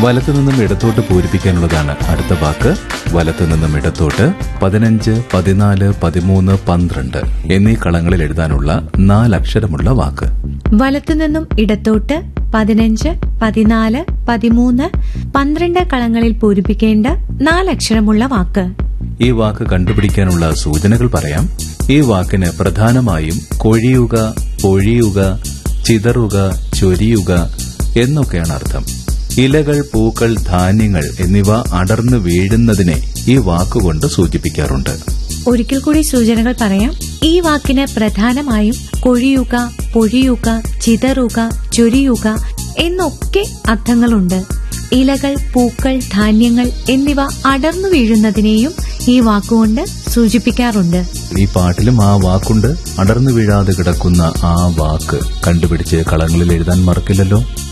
വലത്തു നിന്നും ഇടത്തോട്ട് പൂരിപ്പിക്കാനുള്ളതാണ് അടുത്ത വാക്ക് വലത്തു നിന്നും ഇടത്തോട്ട് പതിനഞ്ച് പതിനാല് പതിമൂന്ന് പന്ത്രണ്ട് എന്നീ കളങ്ങളിൽ എഴുതാനുള്ള നാലക്ഷരമുള്ള വാക്ക് വലത്തുനിന്നും ഇടത്തോട്ട് പതിനഞ്ച് പതിനാല് പതിമൂന്ന് പന്ത്രണ്ട് കളങ്ങളിൽ പൂരിപ്പിക്കേണ്ട നാലക്ഷരമുള്ള വാക്ക് ഈ വാക്ക് കണ്ടുപിടിക്കാനുള്ള സൂചനകൾ പറയാം ഈ വാക്കിന് പ്രധാനമായും കൊഴിയുക പൊഴിയുക ചിതറുക ചൊരിയുക എന്നൊക്കെയാണ് അർത്ഥം ഇലകൾ പൂക്കൾ ധാന്യങ്ങൾ എന്നിവ അടർന്നു വീഴുന്നതിനെ ഈ വാക്കുകൊണ്ട് സൂചിപ്പിക്കാറുണ്ട് ഒരിക്കൽ കൂടി സൂചനകൾ പറയാം ഈ വാക്കിന് പ്രധാനമായും കൊഴിയുക പൊഴിയുക ചിതറുക ചൊരിയുക എന്നൊക്കെ അർത്ഥങ്ങളുണ്ട് ഇലകൾ പൂക്കൾ ധാന്യങ്ങൾ എന്നിവ അടർന്നു വീഴുന്നതിനെയും ഈ വാക്കുകൊണ്ട് സൂചിപ്പിക്കാറുണ്ട് ഈ പാട്ടിലും ആ വാക്കുണ്ട് അടർന്നു വീഴാതെ കിടക്കുന്ന ആ വാക്ക് കണ്ടുപിടിച്ച് കളങ്ങളിൽ എഴുതാൻ മറക്കില്ലല്ലോ